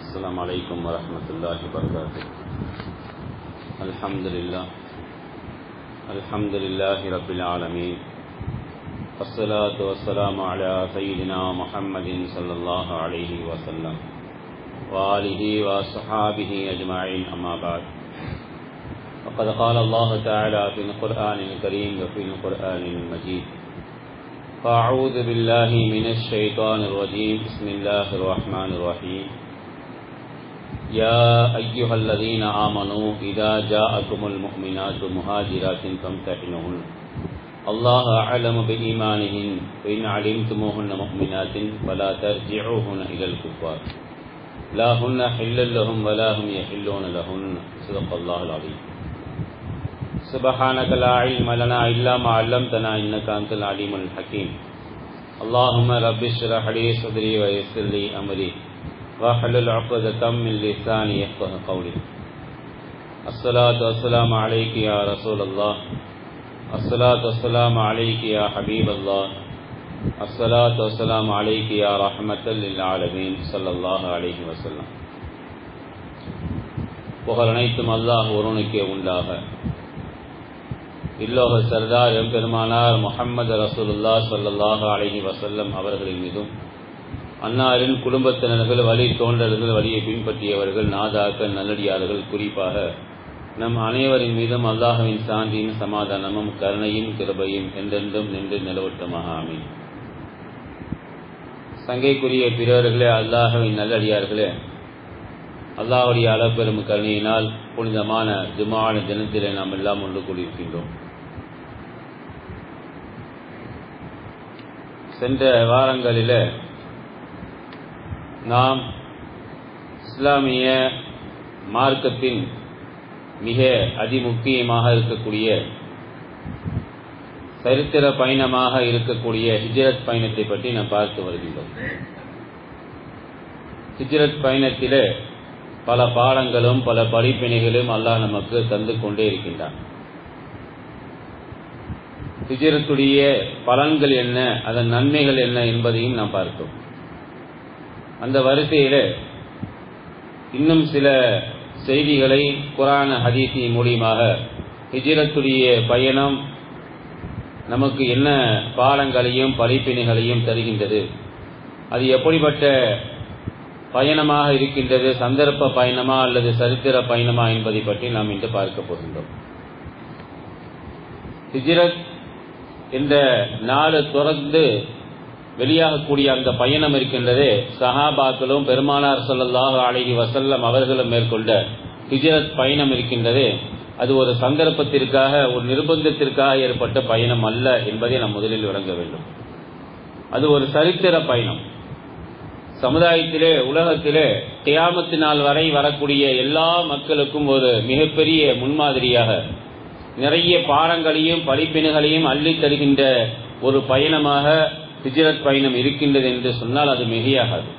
السلام عليكم ورحمة الله وبركاته الحمد لله الحمد لله رب العالمين والصلاة والسلام على سيدنا محمد صلى الله عليه وسلم وآله وصحابه أجمعين أما بعد وقد قال الله تعالى في القرآن الكريم وفي القرآن المجيد فأعوذ بالله من الشيطان الرجيم بسم الله الرحمن الرحيم يا أيها الذين آمنوا إذا جاءكم المؤمنات مهاجرات فامتحنوهن الله أعلم بإيمانهن فإن علمتموهن مؤمنات فلا ترجعوهن إلى الكفار لا هن حل لهم ولا هم يحلون لهن صدق الله العظيم سبحانك لا علم لنا إلا ما علمتنا إنك أنت العليم الحكيم اللهم رب اشرح لي صدري ويسر لي أمري واحلل عقدة من لساني يفقه قولي الصلاة والسلام عليك يا رسول الله الصلاة والسلام عليك يا حبيب الله الصلاة والسلام عليك يا رحمة للعالمين صلى الله عليه وسلم புகழ் அனைத்தும் அல்லாஹ் ஒருவனுக்கே உண்டாக இல்லோக சர்தார் எம்பெருமானார் முஹம்மது ரசூலுல்லா சொல்லல்லாஹ் அலஹி வசல்லம் அவர்களின் மீதும் அன்னாரின் குடும்பத்தினர்கள் வழி தோன்றர்கள் வழியை பின்பற்றியவர்கள் நாதாக்கள் நல்லடியார்கள் குறிப்பாக நம் அனைவரின் மீதும் அல்லாஹுவின் சாந்தியும் சமாதானமும் கருணையும் கிருபையும் என்றென்றும் நின்று நிலவட்டமாக ஆமீன் சங்கைக்குரிய பிறர்களே அல்லாஹுவின் நல்லடியார்களே அல்லாஹுடைய அளப்பெரும் கருணையினால் புனிதமான ஜுமான தினத்திலே நாம் எல்லாம் ஒன்று கூடியிருக்கின்றோம் சென்ற வாரங்களில் நாம் இஸ்லாமிய மார்க்கத்தின் மிக அதிமுக்கியமாக இருக்கக்கூடிய சரித்திர பயணமாக இருக்கக்கூடிய ஹிஜரத் பயணத்தை பற்றி நாம் பார்த்து வருகின்றோம் ஹிஜரத் பயணத்திலே பல பாடங்களும் பல படிப்பினைகளும் அல்லாஹ் நமக்கு தந்து கொண்டே இருக்கின்றான் ஹிஜரத்துடைய பலன்கள் என்ன அதன் நன்மைகள் என்ன என்பதையும் நாம் பார்த்தோம் அந்த வரிசையில் இன்னும் சில செய்திகளை குரான ஹதீஸின் மூலியமாக ஹிஜரத்துடைய பயணம் நமக்கு என்ன பாடங்களையும் படிப்பினைகளையும் தருகின்றது அது எப்படிப்பட்ட பயணமாக இருக்கின்றது சந்தர்ப்ப பயணமா அல்லது சரித்திர பயணமா என்பதை பற்றி நாம் இன்று பார்க்க போகின்றோம் ஹிஜ்ரத் என்ற நாடு தொடர்ந்து வெளியாகக்கூடிய அந்த பயணம் இருக்கின்றதே சஹாபாக்களும் பெருமானார் சொல்லல்லாஹு அழகி வசல்லம் அவர்களும் மேற்கொண்ட ஹிஜரத் பயணம் இருக்கின்றதே அது ஒரு சந்தர்ப்பத்திற்காக ஒரு நிர்பந்தத்திற்காக ஏற்பட்ட பயணம் அல்ல என்பதை நாம் முதலில் விளங்க வேண்டும் அது ஒரு சரித்திர பயணம் சமுதாயத்திலே உலகத்திலே கியாமத்து நாள் வரை வரக்கூடிய எல்லா மக்களுக்கும் ஒரு மிகப்பெரிய முன்மாதிரியாக நிறைய பாடங்களையும் படிப்பினைகளையும் அள்ளி தருகின்ற ஒரு பயணமாக ஹிஜரத் பயணம் இருக்கின்றது என்று சொன்னால் அது மிகையாகாது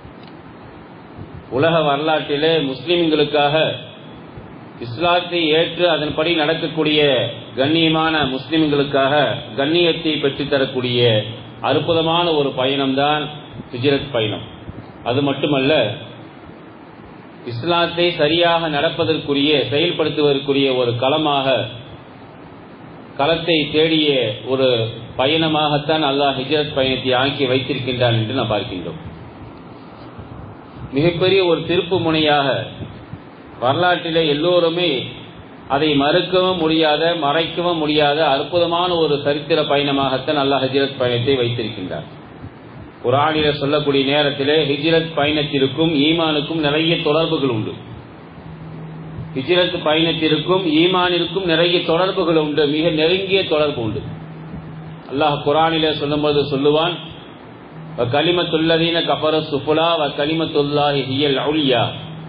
உலக வரலாற்றிலே முஸ்லிம்களுக்காக இஸ்லாத்தை ஏற்று அதன்படி நடக்கக்கூடிய கண்ணியமான முஸ்லிம்களுக்காக கண்ணியத்தை பெற்றுத்தரக்கூடிய அற்புதமான ஒரு பயணம்தான் ஹிஜரத் பயணம் அது மட்டுமல்ல இஸ்லாத்தை சரியாக நடப்பதற்குரிய செயல்படுத்துவதற்குரிய ஒரு களமாக களத்தை தேடிய ஒரு பயணமாகத்தான் அல்லாஹ் ஹிஜரத் பயணத்தை ஆக்கி வைத்திருக்கின்றான் என்று நாம் பார்க்கின்றோம் மிகப்பெரிய ஒரு திருப்பு முனையாக வரலாற்றிலே எல்லோருமே அதை மறுக்கவும் முடியாத மறைக்கவும் முடியாத அற்புதமான ஒரு சரித்திர பயணமாகத்தான் அல்லாஹ் ஹிஜரத் பயணத்தை வைத்திருக்கின்றார் குரானில சொல்லக்கூடிய நேரத்திலே ஹிஜ்ரத் பயணத்திற்கும் ஈமானுக்கும் நிறைய தொடர்புகள் உண்டு ஹிஜ்ரத் பயணத்திற்கும் ஈமானிற்கும் நிறைய தொடர்புகள் உண்டு மிக நெருங்கிய தொடர்பு உண்டு அல்லாஹ் குரானில சொல்லும்போது சொல்லுவான் கலிமத்துல்லதீன கபர சுஃபுலா வ கலிமத்துல்லாஹி ஹியல் அவுலியா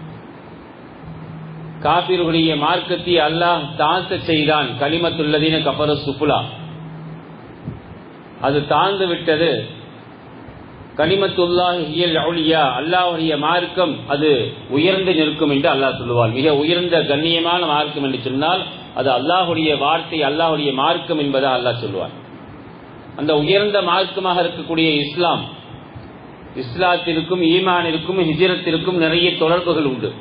காபிர்களுடைய மார்க்கத்தை அல்லாஹ் தாழ்த்த செய்தான் கலிமத்துல்லதீன கபர சுஃபுலா அது தாழ்ந்து விட்டது கனிமத்துல்லாஹ் ஹியல் அவுலியா அல்லாஹுடைய மார்க்கம் அது உயர்ந்து நிற்கும் என்று அல்லாஹ் சொல்லுவார் மிக உயர்ந்த கண்ணியமான மார்க்கம் என்று சொன்னால் அது அல்லாஹுடைய வார்த்தை அல்லாஹுடைய மார்க்கம் என்பதை அல்லாஹ் சொல்லுவார் அந்த உயர்ந்த மார்க்கமாக இருக்கக்கூடிய இஸ்லாம் இஸ்லாத்திற்கும் ஈமானிற்கும் ஹிஜரத்திற்கும் நிறைய தொடர்புகள் உண்டு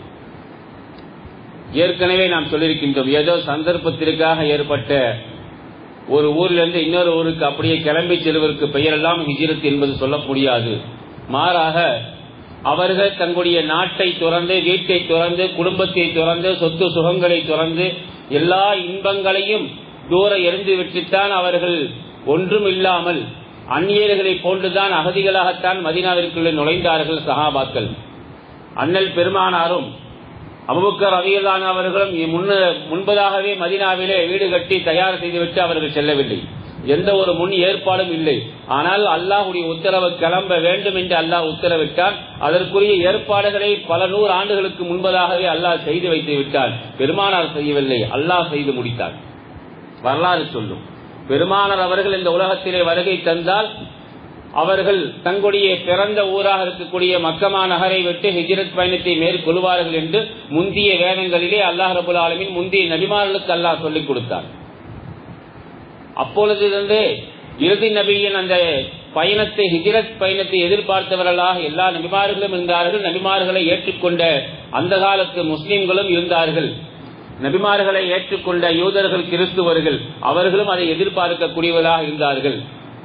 ஏற்கனவே நாம் சொல்லியிருக்கின்றோம் ஏதோ சந்தர்ப்பத்திற்காக ஏற்பட்ட ஒரு ஊரிலிருந்து இன்னொரு ஊருக்கு அப்படியே கிளம்பி செல்வதற்கு பெயரெல்லாம் ஹிஜ்ரத் என்பது சொல்ல முடியாது மாறாக அவர்கள் தங்களுடைய நாட்டை துறந்து வீட்டை துறந்து குடும்பத்தை துறந்து சொத்து சுகங்களை துறந்து எல்லா இன்பங்களையும் தூர எரிந்து விட்டுத்தான் அவர்கள் ஒன்றும் இல்லாமல் அந்நியர்களை போன்றுதான் அகதிகளாகத்தான் மதினாவிற்குள்ளே நுழைந்தார்கள் சஹாபாக்கள் அண்ணல் பெருமானாரும் அபுபக்கர் ரவியலான அவர்களும் முன்ன முன்பதாகவே மதினாவிலே வீடு கட்டி தயார் செய்துவிட்டு அவர்கள் செல்லவில்லை எந்த ஒரு முன் ஏற்பாடும் இல்லை ஆனால் அல்லாஹுடைய உத்தரவு கிளம்ப வேண்டும் என்று அல்லாஹ் உத்தரவிட்டான் அதற்குரிய ஏற்பாடுகளை பல நூறு ஆண்டுகளுக்கு முன்பதாகவே அல்லாஹ் செய்து வைத்து விட்டான் பெருமானார் செய்யவில்லை அல்லாஹ் செய்து முடித்தார் வரலாறு சொல்லும் பெருமானார் அவர்கள் இந்த உலகத்திலே வருகை தந்தால் அவர்கள் தங்களுடைய பிறந்த ஊராக இருக்கக்கூடிய மக்கமா நகரை விட்டு ஹிஜ்ரத் பயணத்தை மேற்கொள்வார்கள் என்று முந்திய வேதங்களிலே அல்லாஹ் ரபுல் ஆலமின் முந்திய நபிமார்களுக்கு அல்லாஹ் சொல்லிக் கொடுத்தார் அப்பொழுதிலிருந்து இறுதி நபியின் அந்த பயணத்தை ஹிஜ்ரத் பயணத்தை எதிர்பார்த்தவர்களாக எல்லா நபிமார்களும் இருந்தார்கள் நபிமார்களை ஏற்றுக்கொண்ட அந்த காலத்து முஸ்லிம்களும் இருந்தார்கள் நபிமார்களை ஏற்றுக்கொண்ட யூதர்கள் கிறிஸ்துவர்கள் அவர்களும் அதை எதிர்பார்க்கக்கூடியவர்களாக இருந்தார்கள்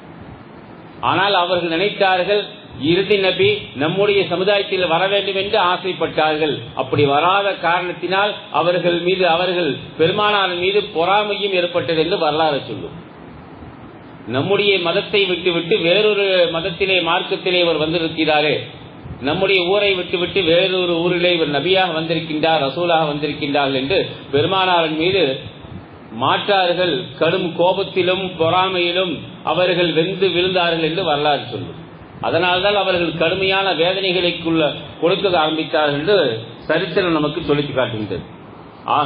ஆனால் அவர்கள் நினைத்தார்கள் இறுதி நபி நம்முடைய சமுதாயத்தில் வர வேண்டும் என்று ஆசைப்பட்டார்கள் அப்படி வராத காரணத்தினால் அவர்கள் மீது அவர்கள் பெருமானார் மீது பொறாமையும் ஏற்பட்டது என்று வரலாறு சொல்லும் நம்முடைய மதத்தை விட்டுவிட்டு வேறொரு மதத்திலே மார்க்கத்திலே இவர் வந்திருக்கிறாரே நம்முடைய ஊரை விட்டுவிட்டு வேறொரு ஊரிலே இவர் நபியாக வந்திருக்கின்றார் ரசூலாக வந்திருக்கின்றார்கள் என்று பெருமானாரின் மீது மாற்றார்கள் கடும் கோபத்திலும் பொறாமையிலும் அவர்கள் வெந்து விழுந்தார்கள் என்று வரலாறு சொல்லும் அதனால்தான் அவர்கள் கடுமையான வேதனைகளுக்குள்ள கொடுக்க ஆரம்பித்தார்கள் என்று சரித்திரம் நமக்கு சொல்லிட்டு காட்டுகின்றது ஆக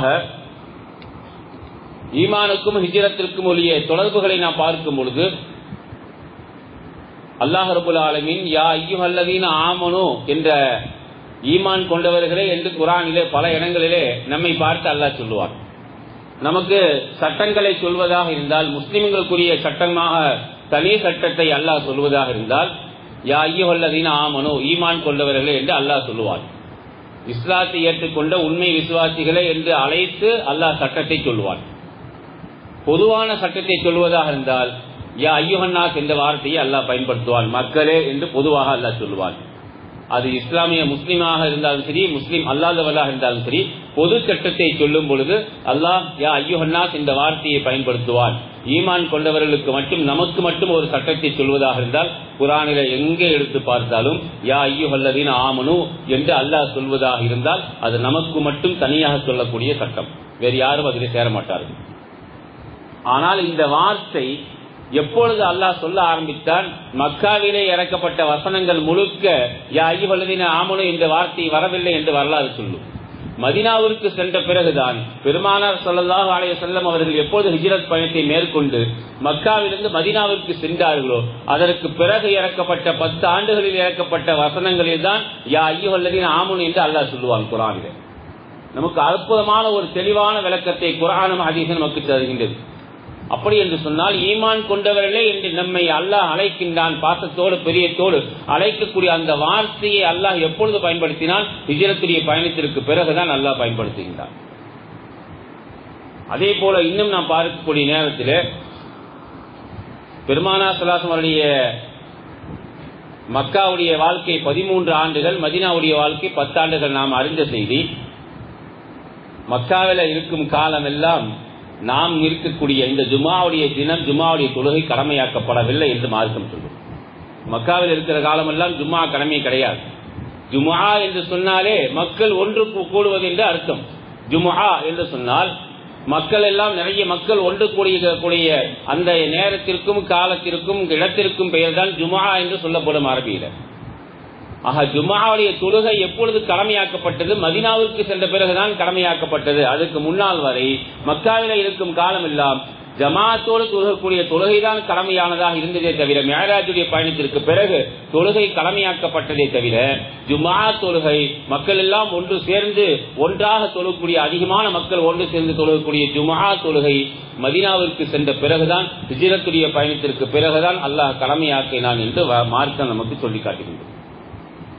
ஈமானுக்கும் ஹிஜரத்திற்கும் உரிய தொடர்புகளை நாம் பார்க்கும் பொழுது அல்லாஹ் ரபுல் ஆலமின் யா ஐயோ அல்லதீன ஆமனு என்ற ஈமான் கொண்டவர்களே என்று குரானிலே பல இடங்களிலே நம்மை பார்த்து அல்லாஹ் சொல்லுவார் நமக்கு சட்டங்களை சொல்வதாக இருந்தால் முஸ்லிம்களுக்குரிய சட்டமாக தனி சட்டத்தை அல்லாஹ் சொல்வதாக இருந்தால் யா ஐயோல்லதீன ஆமனோ ஈமான் கொண்டவர்களே என்று அல்லாஹ் சொல்லுவார் இஸ்லாத்தை ஏற்றுக்கொண்ட உண்மை விசுவாசிகளே என்று அழைத்து அல்லாஹ் சட்டத்தை சொல்லுவார் பொதுவான சட்டத்தை சொல்வதாக இருந்தால் யா ஐயோஹன்னாஸ் என்ற வார்த்தையை அல்லாஹ் பயன்படுத்துவான் மக்களே என்று பொதுவாக அல்லாஹ் சொல்லுவான் அது இஸ்லாமிய முஸ்லீமாக இருந்தாலும் சரி முஸ்லீம் அல்லாதவர்களாக இருந்தாலும் சரி பொது சட்டத்தை சொல்லும் பொழுது அல்லாஹ் யா ஐயோஹன்னாஸ் என்ற வார்த்தையை பயன்படுத்துவான் ஈமான் கொண்டவர்களுக்கு மட்டும் நமக்கு மட்டும் ஒரு சட்டத்தை சொல்வதாக இருந்தால் குரானில எங்கே எடுத்து பார்த்தாலும் யா ஐயோஹல்லதீன் ஆமனு என்று அல்லாஹ் சொல்வதாக இருந்தால் அது நமக்கு மட்டும் தனியாக சொல்லக்கூடிய சட்டம் வேறு யாரும் அதில் சேர மாட்டார்கள் ஆனால் இந்த வார்த்தை எப்பொழுது அல்லாஹ் சொல்ல ஆரம்பித்தான் மக்காவிலே இறக்கப்பட்ட வசனங்கள் முழுக்க யா ஐயவல்லதின ஆமனு என்ற வார்த்தை வரவில்லை என்று வரலாறு சொல்லும் மதினாவிற்கு சென்ற பிறகுதான் பெருமானார் சொல்லல்லாஹு அலைய செல்லம் அவர்கள் எப்போது ஹிஜ்ரத் பயணத்தை மேற்கொண்டு மக்காவிலிருந்து மதினாவிற்கு சென்றார்களோ அதற்கு பிறகு இறக்கப்பட்ட பத்து ஆண்டுகளில் இறக்கப்பட்ட வசனங்களில் தான் யா ஐயவல்லதின ஆமனு என்று அல்லாஹ் சொல்லுவான் குரானிலே நமக்கு அற்புதமான ஒரு தெளிவான விளக்கத்தை குரானும் ஹதீஸும் நமக்கு தருகின்றது அப்படி என்று சொன்னால் ஈமான் கொண்டவர்களே என்று நம்மை அல்லாஹ் அழைக்கின்றான் பாசத்தோடு பெரியத்தோடு அழைக்கக்கூடிய அந்த வார்த்தையை அல்லாஹ் எப்பொழுது பயன்படுத்தினால் விஜயத்துடைய பயணத்திற்கு பிறகுதான் அல்லாஹ் பயன்படுத்துகின்றான் அதே போல இன்னும் நாம் பார்க்கக்கூடிய நேரத்தில் பெருமானா சலாசம் அவருடைய மக்காவுடைய வாழ்க்கை பதிமூன்று ஆண்டுகள் மதினாவுடைய வாழ்க்கை பத்தாண்டுகள் நாம் அறிந்த செய்தி மக்காவில் இருக்கும் காலம் எல்லாம் நாம் இருக்கக்கூடிய இந்த ஜுமாவுடைய தினம் ஜுமாவுடைய தொழுகை கடமையாக்கப்படவில்லை என்று மார்க்கம் சொல்லும் மக்காவில் இருக்கிற காலமெல்லாம் ஜும்மா கடமை கிடையாது ஜுமா என்று சொன்னாலே மக்கள் ஒன்று கூடுவது என்று அர்த்தம் ஜுமா என்று சொன்னால் மக்கள் எல்லாம் நிறைய மக்கள் ஒன்று கூடிய கூடிய அந்த நேரத்திற்கும் காலத்திற்கும் இடத்திற்கும் பெயர்தான் ஜுமா என்று சொல்லப்படும் அரபியில ஆக ஜும்மாவுடைய தொழுகை எப்பொழுது கடமையாக்கப்பட்டது மதினாவிற்கு சென்ற பிறகுதான் கடமையாக்கப்பட்டது அதுக்கு முன்னால் வரை மக்காவில இருக்கும் காலம் எல்லாம் ஜமாத்தோடு தொழுகக்கூடிய தொழுகைதான் கடமையானதாக இருந்ததே தவிர மேராஜுடைய பயணத்திற்கு பிறகு தொழுகை கடமையாக்கப்பட்டதே தவிர ஜுமா தொழுகை மக்கள் எல்லாம் ஒன்று சேர்ந்து ஒன்றாக தொழக்கூடிய அதிகமான மக்கள் ஒன்று சேர்ந்து தொழுகக்கூடிய ஜுமா தொழுகை மதினாவிற்கு சென்ற பிறகுதான் விஜயத்துடைய பயணத்திற்கு பிறகுதான் அல்லாஹ் கடமையாக்கினான் என்று மார்க்கம் நமக்கு சொல்லி காட்டுகின்றது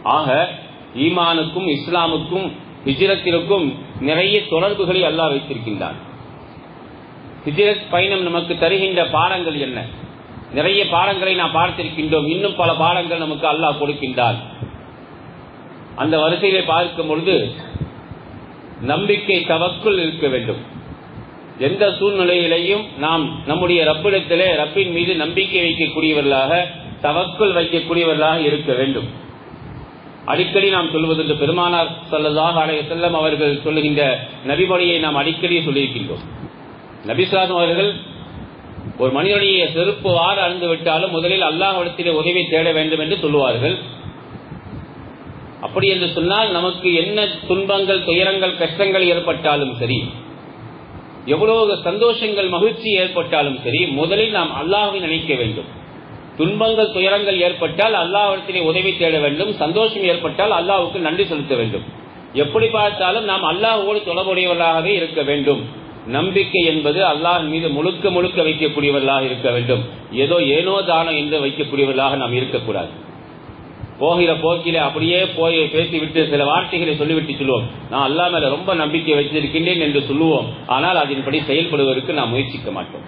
ஆக ஈமானுக்கும் இஸ்லாமுக்கும் ஹிஜ்ரத்திற்கும் நிறைய தொடர்புகளை அல்லாஹ் வைத்திருக்கின்றான் ஹிஜ்ரத் பயணம் நமக்கு தருகின்ற பாடங்கள் என்ன நிறைய பாடங்களை நாம் பார்த்திருக்கின்றோம் இன்னும் பல பாடங்கள் நமக்கு அல்லாஹ் கொடுக்கின்றான் அந்த வரிசையிலே பார்க்கும் பொழுது நம்பிக்கை தவக்குள் இருக்க வேண்டும் எந்த சூழ்நிலையிலையும் நாம் நம்முடைய ரப்பிடத்திலே ரப்பின் மீது நம்பிக்கை வைக்கக்கூடியவர்களாக தவக்குள் வைக்கக்கூடியவர்களாக இருக்க வேண்டும் அடிக்கடி நாம் சொல்வதற்கு பெருமானார் சொல்லதாக அலைய செல்லம் அவர்கள் சொல்லுகின்ற நபிமொழியை நாம் அடிக்கடி சொல்லியிருக்கின்றோம் நபிசாதம் அவர்கள் ஒரு மனிதனுடைய செருப்பு வார அணிந்து விட்டாலும் முதலில் அல்லாஹிடத்திலே உதவி தேட வேண்டும் என்று சொல்லுவார்கள் அப்படி என்று சொன்னால் நமக்கு என்ன துன்பங்கள் துயரங்கள் கஷ்டங்கள் ஏற்பட்டாலும் சரி எவ்வளவு சந்தோஷங்கள் மகிழ்ச்சி ஏற்பட்டாலும் சரி முதலில் நாம் அல்லாஹை நினைக்க வேண்டும் துன்பங்கள் துயரங்கள் ஏற்பட்டால் அல்லாஹிடத்திலே உதவி தேட வேண்டும் சந்தோஷம் ஏற்பட்டால் அல்லாஹுக்கு நன்றி செலுத்த வேண்டும் எப்படி பார்த்தாலும் நாம் அல்லாஹோடு தொடர்புடையவர்களாகவே இருக்க வேண்டும் நம்பிக்கை என்பது அல்லாஹ் மீது முழுக்க முழுக்க வைக்கக்கூடியவர்களாக இருக்க வேண்டும் ஏதோ ஏனோ தானோ என்று வைக்கக்கூடியவர்களாக நாம் இருக்கக்கூடாது போகிற போக்கில அப்படியே போய் பேசிவிட்டு சில வார்த்தைகளை சொல்லிவிட்டு சொல்லுவோம் நான் அல்லா மேல ரொம்ப நம்பிக்கை வைத்திருக்கின்றேன் என்று சொல்லுவோம் ஆனால் அதன்படி செயல்படுவதற்கு நாம் முயற்சிக்க மாட்டோம்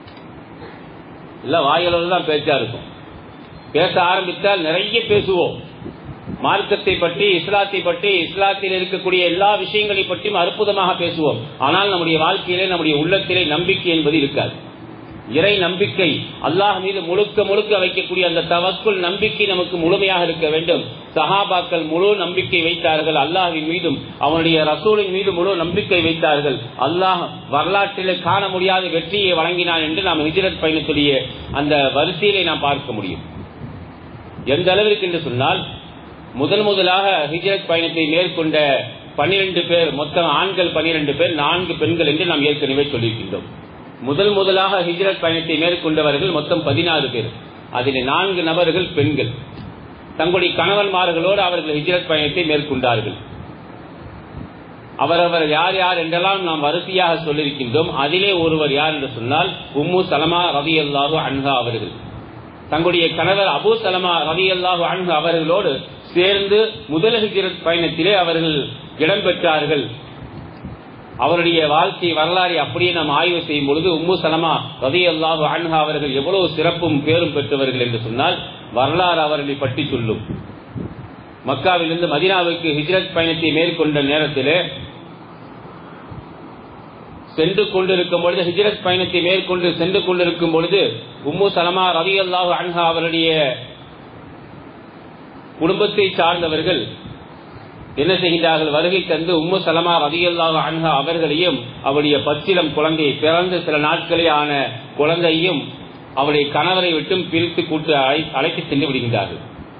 இல்ல வாயிலில் தான் பேச்சா இருக்கும் பேச ஆரம்பித்தால் நிறைய பேசுவோம் மார்க்கத்தை பற்றி இஸ்லாத்தை பற்றி இஸ்லாத்தில் இருக்கக்கூடிய எல்லா விஷயங்களை பற்றியும் அற்புதமாக பேசுவோம் ஆனால் நம்முடைய வாழ்க்கையிலே நம்முடைய உள்ளத்திலே நம்பிக்கை என்பது இருக்காது இறை நம்பிக்கை அல்லாஹ் மீது முழுக்க முழுக்க வைக்கக்கூடிய அந்த தவக்குள் நம்பிக்கை நமக்கு முழுமையாக இருக்க வேண்டும் சஹாபாக்கள் முழு நம்பிக்கை வைத்தார்கள் அல்லாஹின் மீதும் அவனுடைய ரசூலின் மீது முழு நம்பிக்கை வைத்தார்கள் அல்லாஹ் வரலாற்றில் காண முடியாத வெற்றியை வழங்கினான் என்று நாம் ஹிஜரத் பயணத்துடைய அந்த வரிசையிலே நாம் பார்க்க முடியும் எந்த அளவிற்கு என்று சொன்னால் முதல் முதலாக ஹிஜரத் பயணத்தை மேற்கொண்ட பனிரெண்டு பேர் மொத்தம் ஆண்கள் பனிரெண்டு பேர் நான்கு பெண்கள் என்று நாம் ஏற்கனவே சொல்லியிருக்கின்றோம் முதல் முதலாக ஹிஜ்ரத் பயணத்தை மேற்கொண்டவர்கள் மொத்தம் பதினாறு பேர் அதில் நான்கு நபர்கள் பெண்கள் தங்களுடைய கணவன்மார்களோடு அவர்கள் ஹிஜ்ரத் பயணத்தை மேற்கொண்டார்கள் அவரவர் யார் யார் என்றெல்லாம் நாம் வரிசையாக சொல்லியிருக்கின்றோம் அதிலே ஒருவர் யார் என்று சொன்னால் உம்மு சலமா ரவி அல்லாஹு அன்ஹா அவர்கள் தங்களுடைய கணவர் அபு சலமா ரவி அல்லாஹு அன்ஹா அவர்களோடு சேர்ந்து முதல் ஹிஜ்ரத் பயணத்திலே அவர்கள் இடம்பெற்றார்கள் அவருடைய வாழ்க்கை வரலாறை அப்படியே நாம் ஆய்வு செய்யும் பொழுது உம்மு சலமா ரதி அல்லாஹு அன்ஹா அவர்கள் எவ்வளவு சிறப்பும் பேரும் பெற்றவர்கள் என்று சொன்னால் வரலாறு அவர்களை பற்றி சொல்லும் மக்காவிலிருந்து மதினாவுக்கு ஹிஜ்ரத் பயணத்தை மேற்கொண்ட நேரத்திலே சென்று கொண்டிருக்கும் பொழுது ஹிஜ்ரத் பயணத்தை மேற்கொண்டு சென்று கொண்டிருக்கும் பொழுது உம்மு சலமா ரவி அல்லாஹு அன்ஹா அவருடைய குடும்பத்தை சார்ந்தவர்கள் என்ன செய்கின்றார்கள் வருகை தந்து உம்மு சலமா ரதியல்லாஹு அன்ஹா அவர்களையும் அவருடைய பச்சிலம் குழந்தை பிறந்த சில நாட்களே ஆன குழந்தையும் அவருடைய கணவரை விட்டும் பிரித்து கூட்டு அழைத்து சென்று விடுகின்றார்கள்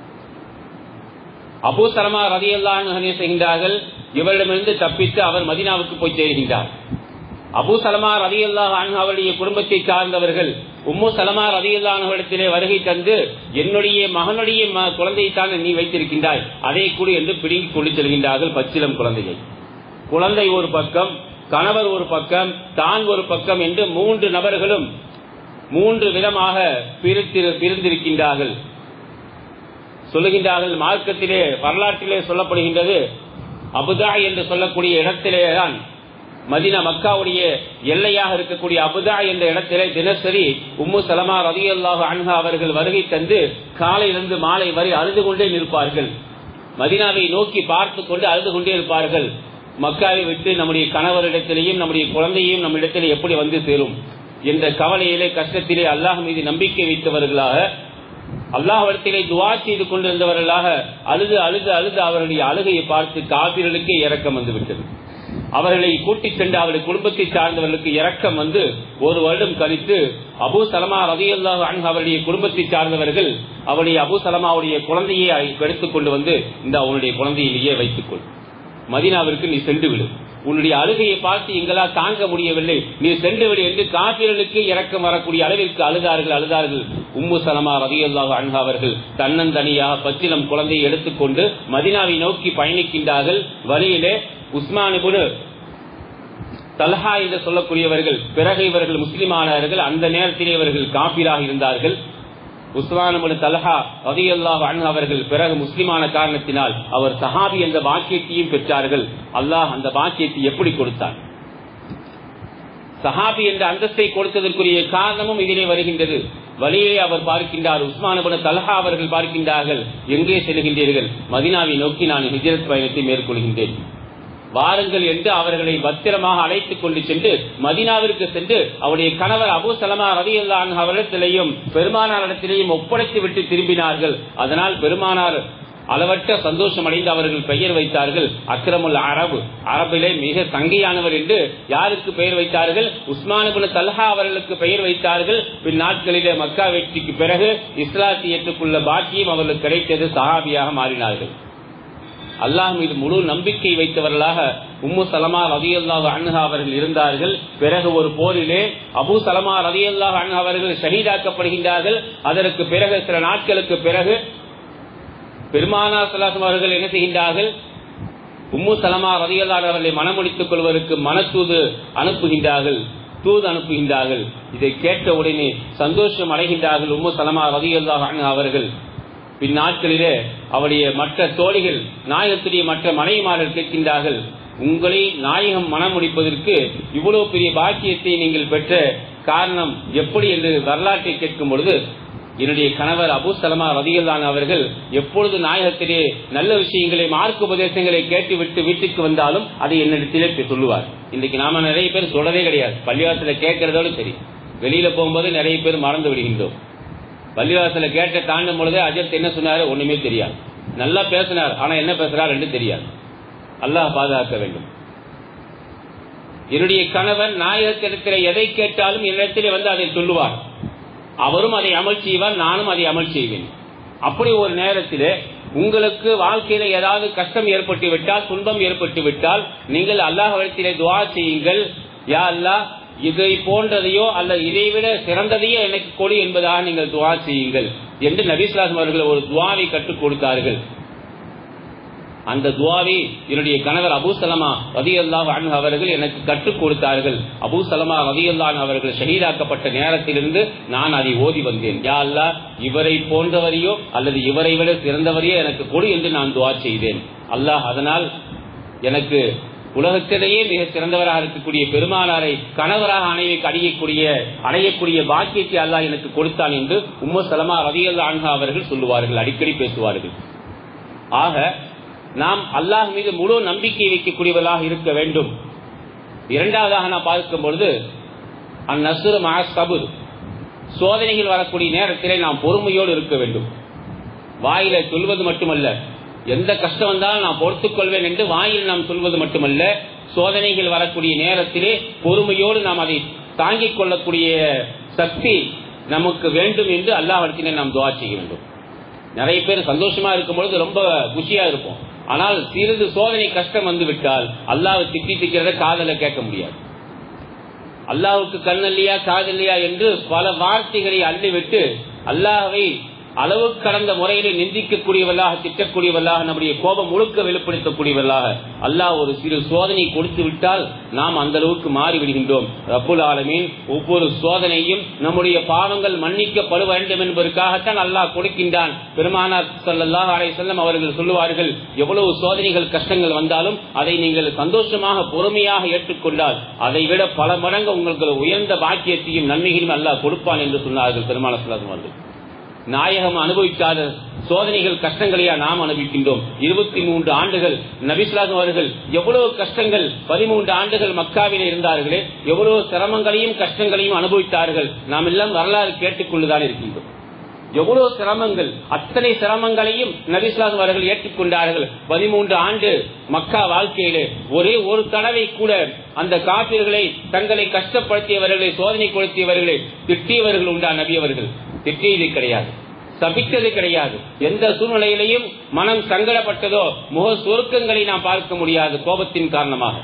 அபூ சலமா ரதியல்லாஹு என்ன செய்கின்றார்கள் இவரிடமிருந்து தப்பித்து அவர் மதினாவுக்கு போய் சேருகின்றார் அபு சலமா ரதி அல்லாஹ் அவருடைய குடும்பத்தை சார்ந்தவர்கள் உம்மு சலமா ரதி அல்லாஹிடத்திலே வருகை தந்து என்னுடைய மகனுடைய குழந்தையை நீ வைத்திருக்கின்றாய் அதை கூடு என்று பிடுங்கி கொண்டு செல்கின்றார்கள் பச்சிலம் குழந்தையை குழந்தை ஒரு பக்கம் கணவர் ஒரு பக்கம் தான் ஒரு பக்கம் என்று மூன்று நபர்களும் மூன்று விதமாக பிரிந்திருக்கின்றார்கள் சொல்லுகின்றார்கள் மார்க்கத்திலே வரலாற்றிலே சொல்லப்படுகின்றது அபுதா என்று சொல்லக்கூடிய இடத்திலேதான் மதினா மக்காவுடைய எல்லையாக இருக்கக்கூடிய அபுதா என்ற இடத்திலே தினசரி உம்மு சலமா ரதி அல்லாஹு அன்ஹா அவர்கள் வருகை தந்து காலையிலிருந்து மாலை வரை அழுது கொண்டே நிற்பார்கள் மதினாவை நோக்கி பார்த்து கொண்டு அழுது கொண்டே இருப்பார்கள் மக்காவை விட்டு நம்முடைய கணவரிடத்திலேயும் நம்முடைய குழந்தையும் நம்மிடத்தில் எப்படி வந்து சேரும் என்ற கவலையிலே கஷ்டத்திலே அல்லாஹ் மீது நம்பிக்கை வைத்தவர்களாக அல்லாஹிடத்திலே துவா செய்து கொண்டிருந்தவர்களாக அழுது அழுது அழுது அவருடைய அழுகையை பார்த்து காப்பீர்களுக்கே இறக்கம் வந்துவிட்டது அவர்களை கூட்டிச் சென்று அவருடைய குடும்பத்தை சார்ந்தவர்களுக்கு இறக்கம் வந்து ஒரு வருடம் கழித்து அபு சலமா ரவி அல்லாஹ் அவருடைய குடும்பத்தை சார்ந்தவர்கள் அவருடைய அபு சலமாவுடைய குழந்தையை எடுத்துக் கொண்டு வந்து இந்த அவனுடைய குழந்தையிலேயே வைத்துக்கொள் மதினாவிற்கு நீ சென்று விடு உன்னுடைய அழுகையை பார்த்து எங்களால் தாங்க முடியவில்லை நீ சென்று விடு என்று காப்பீர்களுக்கு இறக்கம் வரக்கூடிய அளவிற்கு அழுதார்கள் அழுதார்கள் உம்மு சலமா ரவி அல்லாஹ் அன்ஹா அவர்கள் தன்னந்தனியாக பச்சிலம் குழந்தையை எடுத்துக்கொண்டு மதினாவை நோக்கி பயணிக்கின்றார்கள் வழியிலே உஸ்மான் தல்ஹா என்று சொல்லக்கூடியவர்கள் பிறகு இவர்கள் முஸ்லிமானார்கள் அந்த நேரத்திலே இவர்கள் காப்பீராக இருந்தார்கள் உஸ்மான் தல்ஹா ரதியல்லாஹு அன்ஹு அவர்கள் பிறகு முஸ்லிமான காரணத்தினால் அவர் சஹாபி என்ற பாக்கியத்தையும் பெற்றார்கள் அல்லாஹ் அந்த பாக்கியத்தை எப்படி கொடுத்தார் சஹாபி என்ற அந்தஸ்தை கொடுத்ததற்குரிய காரணமும் இதிலே வருகின்றது வழியை அவர் பார்க்கின்றார் உஸ்மானபுன தல்ஹா அவர்கள் பார்க்கின்றார்கள் எங்கே செல்கின்றீர்கள் மதினாவை நோக்கி நான் ஹிஜரத் பயணத்தை மேற்கொள்கின்றேன் வாருங்கள் என்று அவர்களை பத்திரமாக அழைத்துக் கொண்டு சென்று மதினாவிற்கு சென்று அவருடைய கணவர் அபு சலமா ரவி அவரிடத்திலேயும் பெருமானாரிடத்திலேயும் ஒப்படைத்து விட்டு திரும்பினார்கள் அதனால் பெருமானார் அளவற்ற சந்தோஷம் அடைந்து அவர்கள் பெயர் வைத்தார்கள் அக்ரமுல் அரபு அரபிலே மிக தங்கையானவர் என்று யாருக்கு பெயர் வைத்தார்கள் உஸ்மானுபுல் தல்ஹா அவர்களுக்கு பெயர் வைத்தார்கள் பின் நாட்களிலே மக்கா வெற்றிக்கு பிறகு இஸ்லாத்தை ஏற்றுக்கொள்ள பாக்கியம் அவர்களுக்கு கிடைத்தது சஹாபியாக மாறினார்கள் அல்லாஹ் மீது முழு நம்பிக்கை வைத்தவர்களாக உம்மு சலமா ரதியல்லாஹு அன்ஹா அவர்கள் இருந்தார்கள் பிறகு ஒரு போரிலே அபு சலமா ரதியல்லாஹு அன்ஹா அவர்கள் ஷஹீதாக்கப்படுகின்றார்கள் அதற்கு பிறகு சில நாட்களுக்கு பிறகு பெருமானா சலாசம் அவர்கள் என்ன செய்கின்றார்கள் உம்மு சலமா ரதியல்லாஹு அவர்களை மனமுடித்துக் கொள்வதற்கு மனத்தூது அனுப்புகின்றார்கள் தூது அனுப்புகின்றார்கள் இதை கேட்ட உடனே சந்தோஷம் அடைகின்றார்கள் உம்மு சலமா ரதியல்லாஹு அன்ஹா அவர்கள் பின்னாட்களிலே அவருடைய மற்ற தோழிகள் நாயகத்துடைய மற்ற மனைவிமார்கள் கேட்கின்றார்கள் உங்களை நாயகம் மனம் முடிப்பதற்கு இவ்வளவு பெரிய பாக்கியத்தை நீங்கள் பெற்ற காரணம் எப்படி என்று வரலாற்றை கேட்கும் பொழுது என்னுடைய கணவர் அபு சலமா ரதிகல்லான் அவர்கள் எப்பொழுது நாயகத்திலே நல்ல விஷயங்களை மார்க்க உபதேசங்களை கேட்டுவிட்டு வீட்டுக்கு வந்தாலும் அதை என்னிடத்திலே சொல்லுவார் இன்னைக்கு நாம நிறைய பேர் சொல்லவே கிடையாது பள்ளிவாசல கேட்கறதோடு சரி வெளியில போகும்போது நிறைய பேர் மறந்து விடுகின்றோம் பள்ளிவாசல கேட்ட தாண்டும் பொழுது அஜத் என்ன சொன்னாரு ஒண்ணுமே தெரியாது நல்லா பேசினார் ஆனா என்ன பேசுறார் என்று தெரியாது அல்லாஹ் பாதுகாக்க வேண்டும் என்னுடைய கணவன் நாயகத்திடத்தில் எதை கேட்டாலும் என்னிடத்திலே வந்து அதை சொல்லுவார் அவரும் அதை அமல் செய்வார் நானும் அதை அமல் செய்வேன் அப்படி ஒரு நேரத்தில் உங்களுக்கு வாழ்க்கையில ஏதாவது கஷ்டம் ஏற்பட்டு விட்டால் துன்பம் ஏற்பட்டு விட்டால் நீங்கள் அல்லாஹிடத்திலே துவா செய்யுங்கள் யா அல்லாஹ் இதை போன்றதையோ அல்லது இதைவிட சிறந்ததையோ எனக்கு கொடு என்பதாக நீங்கள் துவா செய்யுங்கள் என்று நபிஸ்லாசம் அவர்கள் ஒரு துவாவை கற்றுக் கொடுத்தார்கள் அந்த துவாவை என்னுடைய கணவர் அபு சலமா ரதியல்லாஹ் அன்ஹு அவர்கள் எனக்கு கற்றுக் கொடுத்தார்கள் அபு சலமா ரதியல்லான் அவர்கள் ஷஹீதாக்கப்பட்ட நேரத்திலிருந்து நான் அதை ஓதி வந்தேன் யா அல்லா இவரை போன்றவரையோ அல்லது இவரை விட சிறந்தவரையோ எனக்கு கொடு என்று நான் துவா செய்தேன் அல்லாஹ் அதனால் எனக்கு உலகத்திலேயே மிக சிறந்தவராக இருக்கக்கூடிய பெருமானாரை கணவராக அணைவை அடையக்கூடிய அடையக்கூடிய பாக்கியத்தை அல்லாஹ் எனக்கு கொடுத்தான் என்று உம்மு சலமா ரதியல்லா அன்ஹா அவர்கள் சொல்லுவார்கள் அடிக்கடி பேசுவார்கள் ஆக நாம் அல்லாஹ் மீது முழு நம்பிக்கை வைக்கக்கூடியவர்களாக இருக்க வேண்டும் இரண்டாவதாக நாம் பார்க்கும் பொழுது அந்நசுர் சபுர் சோதனைகள் வரக்கூடிய நேரத்திலே நாம் பொறுமையோடு இருக்க வேண்டும் வாயில சொல்வது மட்டுமல்ல எந்த கஷ்டம் வந்தாலும் நான் பொறுத்துக் கொள்வேன் என்று வாயில் நாம் சொல்வது மட்டுமல்ல சோதனைகள் வரக்கூடிய நேரத்திலே பொறுமையோடு நாம் அதை தாங்கிக் கொள்ளக்கூடிய சக்தி நமக்கு வேண்டும் என்று அல்லாஹிடத்திலே நாம் துவா செய்ய வேண்டும் நிறைய பேர் சந்தோஷமா இருக்கும் பொழுது ரொம்ப குஷியா இருப்போம் ஆனால் சிறிது சோதனை கஷ்டம் வந்து விட்டால் அல்லாவை திட்டி திக்கிறத காதல கேட்க முடியாது அல்லாவுக்கு கண்ணல்லையா காதல்லையா என்று பல வார்த்தைகளை அள்ளிவிட்டு அல்லாஹவை அளவு கடந்த முறையிலே நிந்திக்கக்கூடியவர்களாக திட்டக்கூடியவர்களாக நம்முடைய கோபம் முழுக்க வெளிப்படுத்தக்கூடியவர்களாக அல்லாஹ் ஒரு சிறு சோதனை கொடுத்து விட்டால் நாம் அந்த அளவுக்கு மாறிவிடுகின்றோம் ரப்புல் ஆலமீன் ஒவ்வொரு சோதனையும் நம்முடைய பாவங்கள் மன்னிக்கப்பட வேண்டும் என்பதற்காகத்தான் அல்லாஹ் கொடுக்கின்றான் பெருமானார் சல்லாஹ் அலை செல்லம் அவர்கள் சொல்லுவார்கள் எவ்வளவு சோதனைகள் கஷ்டங்கள் வந்தாலும் அதை நீங்கள் சந்தோஷமாக பொறுமையாக ஏற்றுக்கொண்டால் அதை விட பல மடங்கு உங்களுக்கு உயர்ந்த பாக்கியத்தையும் நன்மைகளையும் அல்லாஹ் கொடுப்பான் என்று சொன்னார்கள் பெருமான சொல்லாதம் அவர்கள் நாயகம் அனுபவிக்காத சோதனைகள் கஷ்டங்களையா நாம் அனுபவிக்கின்றோம் இருபத்தி மூன்று ஆண்டுகள் நபிஸ்லாகம் அவர்கள் எவ்வளவு கஷ்டங்கள் பதிமூன்று ஆண்டுகள் மக்காவிலே இருந்தார்களே எவ்வளவு சிரமங்களையும் கஷ்டங்களையும் அனுபவித்தார்கள் நாம் எல்லாம் வரலாறு கேட்டுக்கொண்டுதான் இருக்கின்றோம் எவ்வளவு சிரமங்கள் அத்தனை சிரமங்களையும் நபிஸ்லாகம் அவர்கள் ஏற்றுக்கொண்டார்கள் பதிமூன்று ஆண்டு மக்கா வாழ்க்கையிலே ஒரே ஒரு தடவை கூட அந்த காப்பீர்களை தங்களை கஷ்டப்படுத்தியவர்களை சோதனை கொடுத்தியவர்களை திட்டியவர்கள் உண்டா நபி அவர்கள் திட்டியது கிடையாது சபித்தது கிடையாது எந்த சூழ்நிலையிலையும் மனம் சங்கடப்பட்டதோ முக சுருக்கங்களை நாம் பார்க்க முடியாது கோபத்தின் காரணமாக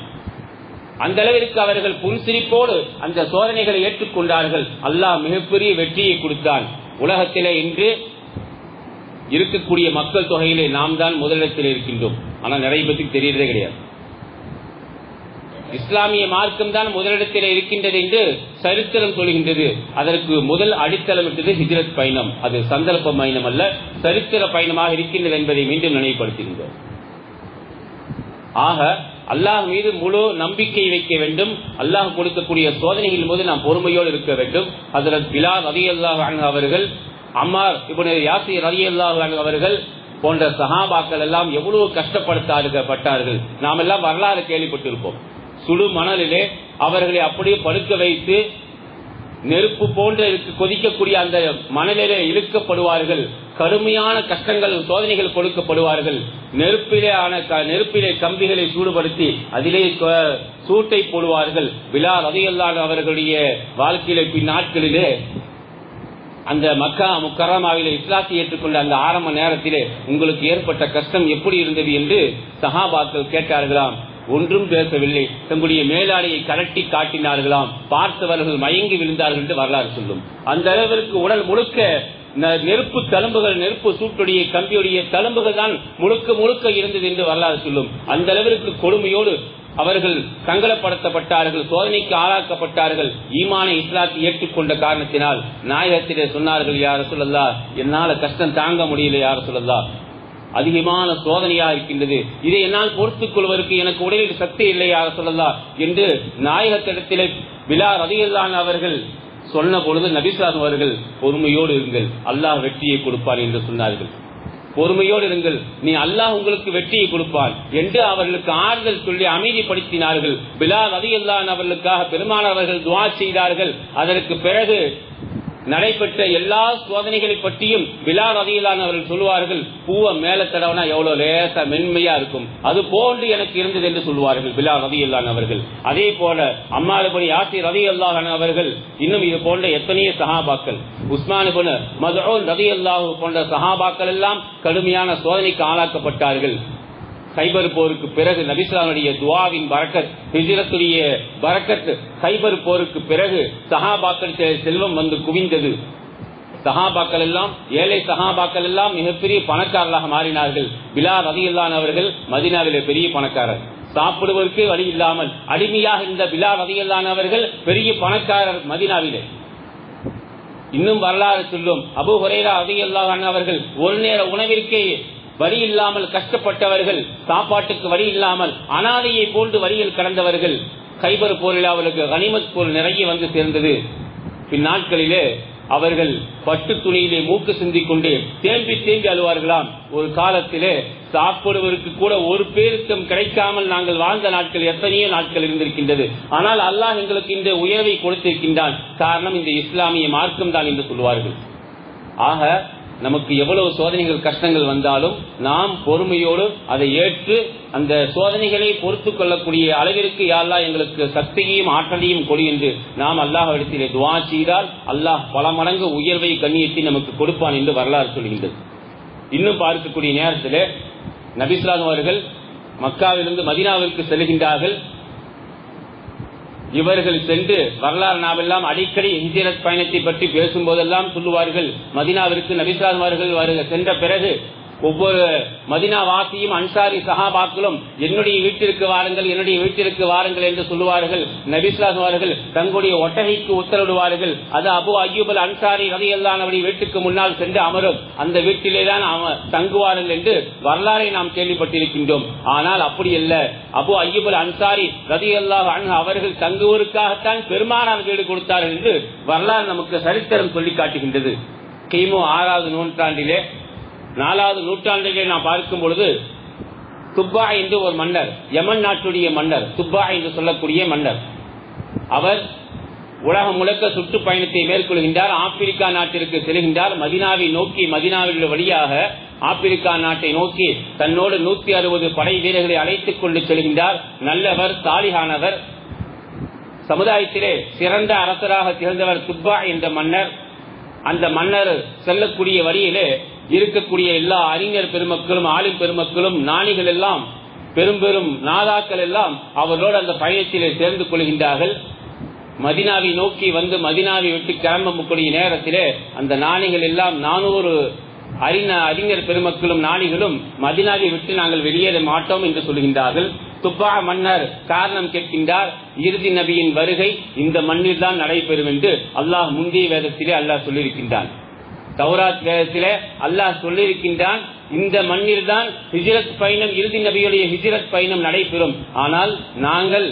அந்த அளவிற்கு அவர்கள் புன்சிரிப்போடு அந்த சோதனைகளை ஏற்றுக்கொண்டார்கள் அல்லாஹ் மிகப்பெரிய வெற்றியை கொடுத்தான் உலகத்திலே இன்று இருக்கக்கூடிய மக்கள் தொகையிலே நாம் தான் முதலிடத்தில் இருக்கின்றோம் ஆனால் நிறைய பேருக்கு தெரியறதே கிடையாது இஸ்லாமிய மார்க்கம் தான் முதலிடத்தில் இருக்கின்றது என்று சரித்திரம் சொல்கின்றது அதற்கு முதல் அடித்தளம் என்றது ஹிஜ்ரத் பயணம் அது சந்தர்ப்ப பயணம் அல்ல சரித்திர பயணமாக இருக்கின்றது என்பதை மீண்டும் நினைவுபடுத்துகின்றோம் ஆக அல்லாஹ் மீது முழு நம்பிக்கை வைக்க வேண்டும் அல்லாஹ் கொடுக்கக்கூடிய சோதனைகள் போது நாம் பொறுமையோடு இருக்க வேண்டும் அதில் பிலால் ரதி அல்லாஹ் அவர்கள் அம்மார் இப்படி யாசிர் ரதி அல்லாஹ் அவர்கள் போன்ற சஹாபாக்கள் எல்லாம் எவ்வளவு கஷ்டப்படுத்தார்கள் நாம் எல்லாம் வரலாறு கேள்விப்பட்டிருப்போம் சுடு மணலிலே அவர்களை அப்படியே படுக்க வைத்து நெருப்பு போன்ற கொதிக்கக்கூடிய அந்த மணலிலே இழுக்கப்படுவார்கள் கடுமையான கஷ்டங்கள் சோதனைகள் கொடுக்கப்படுவார்கள் நெருப்பிலே ஆன நெருப்பிலே கம்பிகளை சூடுபடுத்தி அதிலே சூட்டை போடுவார்கள் விழா ரதையல்லாத அவர்களுடைய வாழ்க்கையில பின்னாட்களிலே அந்த மக்கா முக்கரமாவில இஸ்லாத்தை ஏற்றுக்கொண்ட அந்த ஆரம்ப நேரத்திலே உங்களுக்கு ஏற்பட்ட கஷ்டம் எப்படி இருந்தது என்று சஹாபாக்கள் கேட்டார்களாம் ஒன்றும் பேசவில்லை தங்களுடைய மேலாடையை கரட்டி காட்டினார்களாம் பார்த்தவர்கள் மயங்கி விழுந்தார்கள் என்று வரலாறு சொல்லும் அந்த அளவிற்கு உடல் முழுக்க நெருப்பு தழும்புகள் நெருப்பு சூட்டுடைய கம்பியுடைய தழும்புகள் தான் முழுக்க முழுக்க இருந்தது என்று வரலாறு சொல்லும் அந்த அளவிற்கு கொடுமையோடு அவர்கள் சங்கடப்படுத்தப்பட்டார்கள் சோதனைக்கு ஆளாக்கப்பட்டார்கள் ஈமான இஸ்லாத்தை ஏற்றுக்கொண்ட காரணத்தினால் நாயகத்திலே சொன்னார்கள் யார சொல்லல்லா என்னால கஷ்டம் தாங்க முடியல யார சொல்லல்லா அதிகமான சோதனையா இருக்கின்றது இதை என்னால் பொறுத்துக் கொள்வதற்கு எனக்கு உடலில் சக்தி இல்லையா சொல்லலாம் என்று நாயகத்திடத்திலே விழா ரதியல்லான் அவர்கள் சொன்ன பொழுது நபிசாஸ் அவர்கள் பொறுமையோடு இருங்கள் அல்லாஹ் வெற்றியை கொடுப்பார் என்று சொன்னார்கள் பொறுமையோடு இருங்கள் நீ அல்லாஹ் உங்களுக்கு வெற்றியை கொடுப்பான் என்று அவர்களுக்கு ஆறுதல் சொல்லி அமைதிப்படுத்தினார்கள் பிலால் ரதியல்லான் அவர்களுக்காக பெருமானவர்கள் துவா செய்தார்கள் அதற்கு பிறகு நடைபெற்ற எல்லா சோதனைகளை பற்றியும் விழா ரதியிலான அவர்கள் சொல்லுவார்கள் பூவை மேல தடவனா எவ்வளவு லேசா மென்மையா இருக்கும் அது போன்று எனக்கு இருந்தது என்று சொல்லுவார்கள் விழா ரதியில்லான் அவர்கள் அதே போல அம்மாளுபடி ஆசி ரதி அல்லாஹன் அவர்கள் இன்னும் இது போன்ற எத்தனையோ சஹாபாக்கள் உஸ்மான் மதோன் ரதி அல்லாஹு போன்ற சஹாபாக்கள் எல்லாம் கடுமையான சோதனைக்கு ஆளாக்கப்பட்டார்கள் கைபர் போருக்கு பிறகு நபிஸ்லாமுடைய துவாவின் பறக்கத் ஹிஜரத்துடைய பறக்கத் கைபர் போருக்கு பிறகு சஹாபாக்கள் செல்வம் வந்து குவிந்தது சஹாபாக்கள் எல்லாம் ஏழை சஹாபாக்கள் எல்லாம் மிகப்பெரிய பணக்காரர்களாக மாறினார்கள் பிலா ரதியில்லான் அவர்கள் மதினாவிலே பெரிய பணக்காரர் சாப்பிடுவதற்கு வழி இல்லாமல் அடிமையாக இருந்த பிலா ரதியில்லான் அவர்கள் பெரிய பணக்காரர் மதினாவிலே இன்னும் வரலாறு சொல்லும் அபு ஹுரேரா ரதியில்லான் அவர்கள் ஒரு நேர உணவிற்கே வழி இல்லாமல் கஷ்டப்பட்டவர்கள் சாப்பாட்டுக்கு வழி இல்லாமல் அனாதையை போன்று வழியில் கடந்தவர்கள் கைபர் போரில் அவர்களுக்கு கனிமத் போர் நிறைய வந்து சேர்ந்தது பின்னாட்களிலே அவர்கள் பட்டு துணியிலே மூக்கு சிந்திக் கொண்டு தேம்பி தேம்பி அழுவார்களாம் ஒரு காலத்திலே சாப்பிடுவதற்கு கூட ஒரு பேருக்கும் கிடைக்காமல் நாங்கள் வாழ்ந்த நாட்கள் எத்தனையோ நாட்கள் இருந்திருக்கின்றது ஆனால் அல்லாஹ் எங்களுக்கு இந்த உயர்வை கொடுத்திருக்கின்றான் காரணம் இந்த இஸ்லாமிய மார்க்கம் தான் என்று சொல்வார்கள் ஆக நமக்கு எவ்வளவு சோதனைகள் கஷ்டங்கள் வந்தாலும் நாம் பொறுமையோடு அதை ஏற்று அந்த சோதனைகளை பொறுத்துக் கொள்ளக்கூடிய அளவிற்கு யாழ்லா எங்களுக்கு சக்தியையும் ஆற்றலையும் கொடு என்று நாம் அல்லாஹ் இடத்திலே துவா செய்தால் அல்லாஹ் பல மடங்கு உயர்வை கண்ணியத்தை நமக்கு கொடுப்பான் என்று வரலாறு சொல்கின்றது இன்னும் பார்க்கக்கூடிய நேரத்தில் நபிஸ்லாம் அவர்கள் மக்காவிலிருந்து மதினாவிற்கு செல்கின்றார்கள் இவர்கள் சென்று வரலாறு நாவெல்லாம் அடிக்கடி ஹிஜரத் பயணத்தை பற்றி பேசும் போதெல்லாம் சொல்லுவார்கள் மதினாவிற்கு நபிசாத் அவர்கள் சென்ற பிறகு ஒவ்வொரு மதினா வாசியும் அன்சாரி சஹாபாக்களும் என்னுடைய வீட்டிற்கு வாருங்கள் என்னுடைய வீட்டிற்கு வாருங்கள் என்று சொல்லுவார்கள் நபிஸ்லாஸ் அவர்கள் தங்களுடைய ஒட்டகைக்கு உத்தரவிடுவார்கள் அது அபு அய்யூபல் அன்சாரி ரதையல்லானவருடைய வீட்டுக்கு முன்னால் சென்று அமரும் அந்த வீட்டிலே தான் தங்குவார்கள் என்று வரலாறை நாம் கேள்விப்பட்டிருக்கின்றோம் ஆனால் அப்படி அல்ல அபு அய்யூபல் அன்சாரி ரதையல்லாஹ் அவர்கள் தங்குவதற்காகத்தான் பெருமானார் வீடு கொடுத்தார்கள் என்று வரலாறு நமக்கு சரித்திரம் சொல்லி காட்டுகின்றது கிமு ஆறாவது நூற்றாண்டிலே நாலாவது நூற்றாண்டிலே நாம் பார்க்கும் பொழுது துப்பா என்று ஒரு மன்னர் யமன் நாட்டுடைய மன்னர் துப்பா என்று சொல்லக்கூடிய மன்னர் அவர் உலகம் முழுக்க சுற்றுப்பயணத்தை மேற்கொள்கின்றார் ஆப்பிரிக்கா நாட்டிற்கு செல்கின்றார் மதினாவை நோக்கி மதினாவில் வழியாக ஆப்பிரிக்கா நாட்டை நோக்கி தன்னோடு நூத்தி அறுபது படை வீரர்களை அழைத்துக் கொண்டு செல்கின்றார் நல்லவர் சாலிகானவர் சமுதாயத்திலே சிறந்த அரசராக திகழ்ந்தவர் துப்பா என்ற மன்னர் அந்த மன்னர் செல்லக்கூடிய வழியிலே இருக்கக்கூடிய எல்லா அறிஞர் பெருமக்களும் ஆளும் பெருமக்களும் நாணிகள் எல்லாம் பெரும் பெரும் நாதாக்கள் எல்லாம் அவர்களோடு அந்த பயணத்திலே சேர்ந்து கொள்கின்றார்கள் மதினாவை நோக்கி வந்து மதினாவை விட்டு கிளம்பக்கூடிய நேரத்திலே அந்த நாணிகள் எல்லாம் நானூறு அறிஞ அறிஞர் பெருமக்களும் நாணிகளும் மதினாவை விட்டு நாங்கள் வெளியேற மாட்டோம் என்று சொல்கின்றார்கள் துப்பா மன்னர் காரணம் கேட்கின்றார் இறுதி நபியின் வருகை இந்த மண்ணில் தான் நடைபெறும் என்று அல்லாஹ் முந்தைய வேதத்திலே அல்லாஹ் சொல்லியிருக்கின்றான் தௌராத் வேதத்திலே அல்லாஹ் சொல்லியிருக்கின்றான் இந்த மண்ணில் தான் ஹிஜ்ரத் பயணம் இறுதி நபியுடைய ஹிஜ்ரத் பயணம் நடைபெறும் ஆனால் நாங்கள்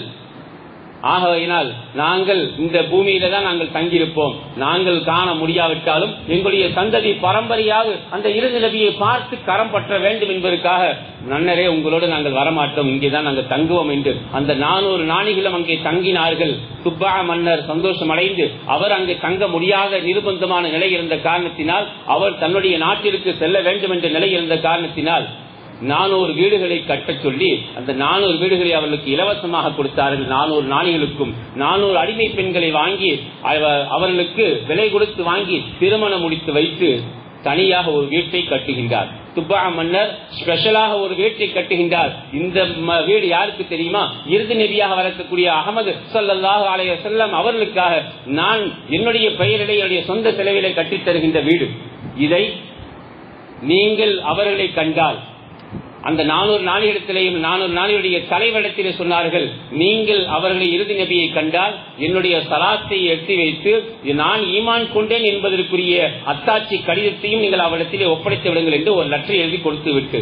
ஆகையினால் நாங்கள் இந்த பூமியில தான் நாங்கள் தங்கியிருப்போம் நாங்கள் காண முடியாவிட்டாலும் எங்களுடைய சந்ததி பரம்பரையாக அந்த இறுதி நபியை பார்த்து கரம் பற்ற வேண்டும் என்பதற்காக நன்னரே உங்களோடு நாங்கள் வரமாட்டோம் இங்கேதான் நாங்கள் தங்குவோம் என்று அந்த நானூறு நாணிகளும் அங்கே தங்கினார்கள் துப்பா மன்னர் சந்தோஷம் அடைந்து அவர் அங்கே தங்க முடியாத நிர்பந்தமான நிலை இருந்த காரணத்தினால் அவர் தன்னுடைய நாட்டிற்கு செல்ல வேண்டும் என்ற நிலை இருந்த காரணத்தினால் நானூறு வீடுகளை கட்டச் சொல்லி அந்த நானூறு வீடுகளை அவர்களுக்கு இலவசமாக கொடுத்தார்கள் நானூறு நாளிகளுக்கும் நானூறு அடிமை பெண்களை வாங்கி அவ- அவர்களுக்கு விலை கொடுத்து வாங்கி திருமணம் முடித்து வைத்து தனியாக ஒரு வீட்டை கட்டுகின்றார் துப்பா மன்னர் ஸ்பெஷலாக ஒரு வீட்டை கட்டுகின்றார் இந்த ம- வீடு யாருக்கு தெரியுமா இறுதி நபியாக வரக்கூடிய அகமது ஸல்லல்லாஹு அலைஹி வஸல்லம் அவர்களுக்காக நான் என்னுடைய பெயரிலே என்னுடைய சொந்த செலவிலே கட்டித் தருகின்ற வீடு இதை நீங்கள் அவர்களை கண்டால் அந்த நானூறு நாளிடத்திலேயும் நானூறு நாளினுடைய தலைவரிடத்திலே சொன்னார்கள் நீங்கள் அவர்களை இறுதி நபியை கண்டால் என்னுடைய சலாத்தை எட்டி வைத்து நான் ஈமான் கொண்டேன் என்பதற்குரிய அத்தாட்சி கடிதத்தையும் நீங்கள் அவரிடத்திலே ஒப்படைத்து விடுங்கள் என்று ஒரு லெட்டர் எழுதி கொடுத்து விட்டு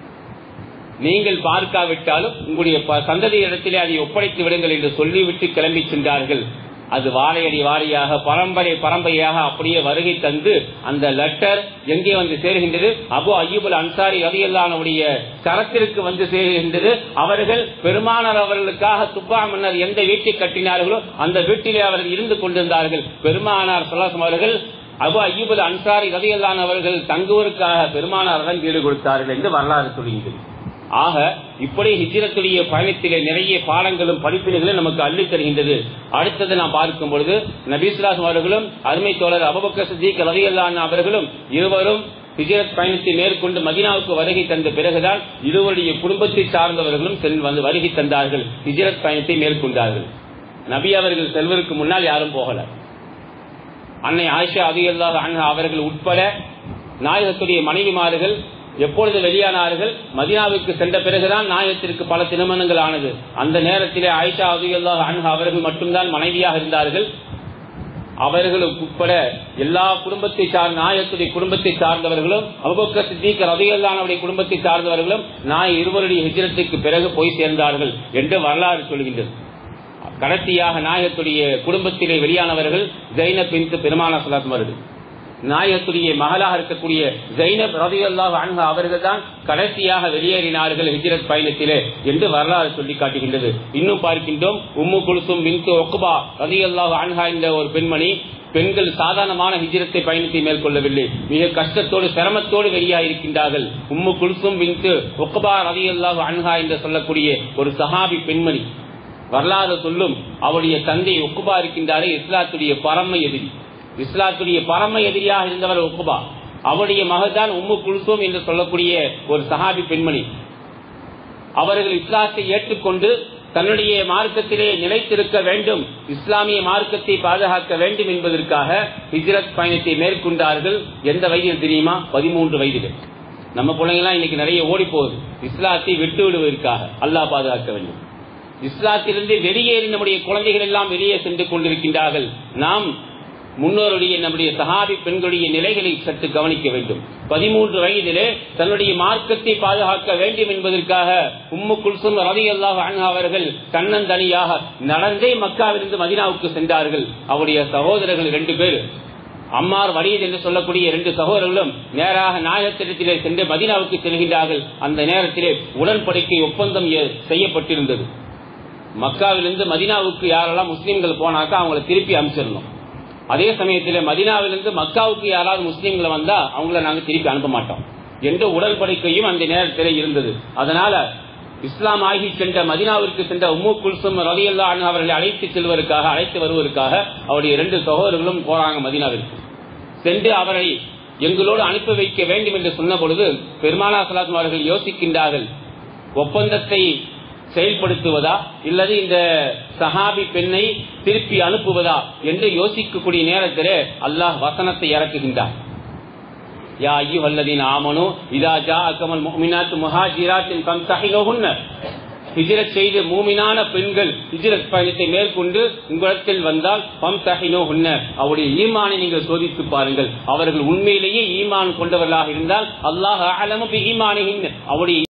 நீங்கள் பார்க்காவிட்டாலும் உங்களுடைய ப- சந்ததியிடத்திலே அதை ஒப்படைத்து விடுங்கள் என்று சொல்லிவிட்டு கிளம்பி சென்றார்கள் அது வாழையடி வாழையாக பரம்பரை பரம்பரையாக அப்படியே வருகை தந்து அந்த லெட்டர் எங்கே வந்து சேருகின்றது அபு அய்யூபுல் அன்சாரி ரதியல்லானுடைய கரத்திற்கு வந்து சேருகின்றது அவர்கள் பெருமானார் அவர்களுக்காக துப்பா மன்னர் எந்த வீட்டை கட்டினார்களோ அந்த வீட்டிலே அவர்கள் இருந்து கொண்டிருந்தார்கள் பெருமானார் சலாசம் அவர்கள் அபு அய்யூபுல் அன்சாரி ரதியல்லான் அவர்கள் தங்குவதற்காக பெருமானார் தான் வீடு கொடுத்தார்கள் என்று வரலாறு சொல்கின்றது ஆக இப்படி ஹிஜ்ரத்துடைய பயணத்திலே நிறைய பாடங்களும் படிப்பினைகளும் நமக்கு அள்ளித் தருகின்றது அடுத்தது நாம் பார்க்கும் பொழுது நபீஸ்லாஸ் அவர்களும் அருமை தோழர் அபபக்க சித்திக் ரதியல்லான் அவர்களும் இருவரும் ஹிஜ்ரத் பயணத்தை மேற்கொண்டு மதினாவுக்கு வருகை தந்த பிறகுதான் இருவருடைய குடும்பத்தை சார்ந்தவர்களும் சென்று வந்து வருகை தந்தார்கள் ஹிஜ்ரத் பயணத்தை மேற்கொண்டார்கள் நபி அவர்கள் செல்வதற்கு முன்னால் யாரும் போகல அன்னை ஆயிஷா அதிகல்லாத அண்ணா அவர்கள் உட்பட நாயகத்துடைய மனைவிமார்கள் எப்பொழுது வெளியானார்கள் மதினாவுக்கு சென்ற பிறகுதான் நாயகத்திற்கு பல திருமணங்கள் ஆனது அந்த நேரத்திலே ஆயிஷா அதிகல்லாத அண்ணா அவர்கள் மட்டும்தான் மனைவியாக இருந்தார்கள் அவர்களுக்கு உட்பட எல்லா குடும்பத்தை சார்ந்த நாயகத்துடைய குடும்பத்தை சார்ந்தவர்களும் அபுபக்கர் சித்திக் ரதியல்லானுடைய குடும்பத்தை சார்ந்தவர்களும் நாய் இருவருடைய ஹிஜ்ரத்துக்கு பிறகு போய் சேர்ந்தார்கள் என்று வரலாறு சொல்கின்றது கடைசியாக நாயகத்துடைய குடும்பத்திலே வெளியானவர்கள் ஜைனப் பின் பெருமானா சலாத் அவர்கள் நாயகத்துடைய மகளாக இருக்கக்கூடிய ஜைனப் ரதியல்லாஹ் அன்ஹா அவர்கள் தான் கடைசியாக வெளியேறினார்கள் ஹிஜ்ரத் பயணத்திலே என்று வரலாறு சொல்லி காட்டுகின்றது இன்னும் பார்க்கின்றோம் உம்மு குலுசும் பின்து ஒக்குபா ரதியல்லாஹ் அன்ஹா என்ற ஒரு பெண்மணி பெண்கள் சாதாரணமான ஹிஜ்ரத்தை பயணத்தை மேற்கொள்ளவில்லை மிக கஷ்டத்தோடு சிரமத்தோடு வெளியாயிருக்கின்றார்கள் உம்மு குலுசும் பின்து ஒக்குபா ரதியல்லாஹ் அன்ஹா என்று சொல்லக்கூடிய ஒரு சஹாபி பெண்மணி வரலாறு சொல்லும் அவருடைய தந்தை ஒக்குபா இருக்கின்றாரே இஸ்லாத்துடைய பரம எதிரி இஸ்லாத்துடைய பரம எதிரியாக இருந்தவர் ஒக்குபா அவருடைய மகள்தான் உம்மு குல்சோம் என்று சொல்லக்கூடிய ஒரு சஹாபி பெண்மணி அவர்கள் இஸ்லாத்தை ஏற்றுக்கொண்டு தன்னுடைய மார்க்கத்திலே நிலைத்திருக்க வேண்டும் இஸ்லாமிய மார்க்கத்தை பாதுகாக்க வேண்டும் என்பதற்காக ஹிஜ்ரத் பயணத்தை மேற்கொண்டார்கள் எந்த வயதில் தெரியுமா பதிமூன்று வயதில் நம்ம பிள்ளைங்களாம் இன்னைக்கு நிறைய ஓடி போகுது இஸ்லாத்தை விட்டு விடுவதற்காக அல்லாஹ் பாதுகாக்க வேண்டும் இஸ்லாத்திலிருந்து வெளியேறி நம்முடைய குழந்தைகள் எல்லாம் வெளியே சென்று கொண்டிருக்கின்றார்கள் நாம் முன்னோருடைய நம்முடைய சஹாபி பெண்களுடைய நிலைகளை சற்று கவனிக்க வேண்டும் பதிமூன்று வயதிலே தன்னுடைய மார்க்கத்தை பாதுகாக்க வேண்டும் என்பதற்காக உம்மு குல்சும் ரவி அல்லாஹ் அவர்கள் தன்னந்தனியாக நடந்தே மக்காவிலிருந்து மதினாவுக்கு சென்றார்கள் அவருடைய சகோதரர்கள் ரெண்டு பேர் அம்மார் வலியது என்று சொல்லக்கூடிய இரண்டு சகோதரர்களும் நேராக நாயகத்திடத்திலே சென்று மதினாவுக்கு செல்கின்றார்கள் அந்த நேரத்திலே உடன்படிக்கை ஒப்பந்தம் எ- செய்யப்பட்டிருந்தது மக்காவிலிருந்து மதினாவுக்கு யாரெல்லாம் முஸ்லீம்கள் போனாக்கா அவங்களை திருப்பி அனுப்பிச்சிடணும் அதே சமயத்தில் மதினாவிலிருந்து மக்காவுக்கு யாராவது முஸ்லீம்கள் வந்தா அவங்கள நாங்க திருப்பி அனுப்ப மாட்டோம் என்ற உடன்படிக்கையும் அந்த நேரத்தில் இருந்தது அதனால இஸ்லாம் ஆகி சென்ற மதினாவிற்கு சென்ற உம்மு குல்சும் ரலியல்லா அவர்களை அழைத்து செல்வதற்காக அழைத்து வருவதற்காக அவருடைய இரண்டு சகோதரர்களும் போறாங்க மதினாவிற்கு சென்று அவரை எங்களோடு அனுப்பி வைக்க வேண்டும் என்று சொன்ன பொழுது பெருமானா சலாத் அவர்கள் யோசிக்கின்றார்கள் ஒப்பந்தத்தை செயல்படுத்துவதா இல்லது இந்த சஹாபி பெண்ணை திருப்பி அனுப்புவதா என்று யோசிக்கக்கூடிய நேரத்திலே அல்லாஹ் வசனத்தை இறக்குகின்றார் யா ஐயுஹல்லதீன ஆமனு இதா ஜாஅக்கமல் முஃமினாத்து முஹாஜிராத்தின் ஃபம்தஹினுஹுன்ன ஹிஜ்ரத் செய்து மூமினான பெண்கள் ஹிஜ்ரத் பயணத்தை மேற்கொண்டு உங்களிடத்தில் வந்தால் பம் தஹினோ அவருடைய ஈமானை நீங்கள் சோதித்து பாருங்கள் அவர்கள் உண்மையிலேயே ஈமான் கொண்டவர்களாக இருந்தால் அல்லாஹ் அலமு ஈமானின் அவருடைய